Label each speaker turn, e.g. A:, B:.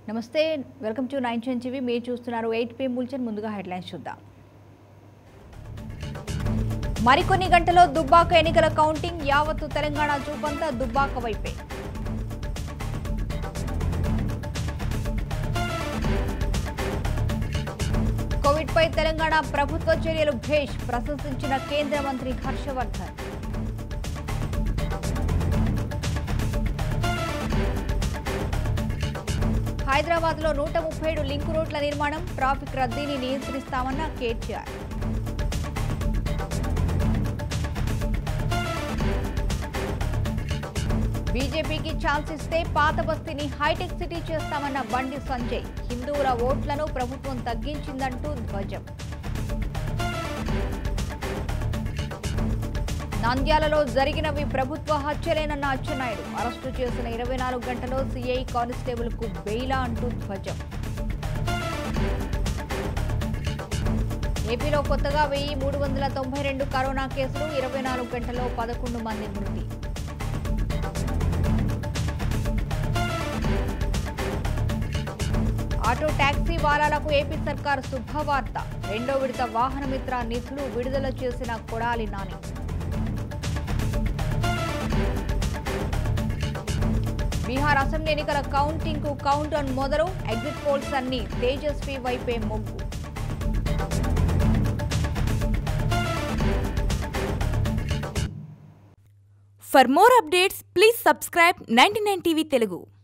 A: నమస్తే welcome to nine TV మీరు చూస్తున్నారు ఎయిట్ పీ బుల్చెన్ ముందుగా హెడ్లైన్స్ చూద్దాం మరికొన్ని గంటలో దుబ్బాక ఎన్నికల కౌంటింగ్ యావత్తు తెలంగాణ చూపంతా దుబ్బాక వైపే కోవిడ్ పై తెలంగాణ ప్రభుత్వ చర్యలు భేష్ ప్రశంసించిన కేంద్ర మంత్రి హర్షవర్ధన్ హైదరాబాద్ లో నూట ముప్పై ఏడు లింకు రోడ్ల నిర్మాణం ట్రాఫిక్ రద్దీని నియంత్రిస్తామన్న కేటీఆర్ బీజేపీకి ఛాన్స్ ఇస్తే పాత బస్తీని హైటెక్ సిటీ చేస్తామన్న బండి సంజయ్ హిందువుల ఓట్లను ప్రభుత్వం తగ్గించిందంటూ ధ్వజం నంద్యాలలో జరిగినవి ప్రభుత్వ హత్యలేనన్న అచ్చెన్నాయుడు అరెస్టు చేసిన ఇరవై నాలుగు గంటలో సిఐ కానిస్టేబుల్ కు బెయిలా అంటూ ధ్వజం ఏపీలో కొత్తగా వెయ్యి మూడు వందల తొంభై రెండు కరోనా కేసులు ఇరవై నాలుగు గంటల్లో పదకొండు మంది మృతి ఆటో టాక్సీ వాలాలకు ఏపీ సర్కార్ శుభవార్త రెండో విడత వాహన మిత్ర నిధులు విడుదల చేసిన కొడాలి నాని బీహార్ అసెంబ్లీ ఎన్నికల కౌంటింగ్ కు కౌంట్ డౌన్ మొదలు ఎగ్జిట్ పోల్స్ అన్ని తేజస్వి వైపే మొగ్గు
B: For more updates, please subscribe 99 TV Telugu.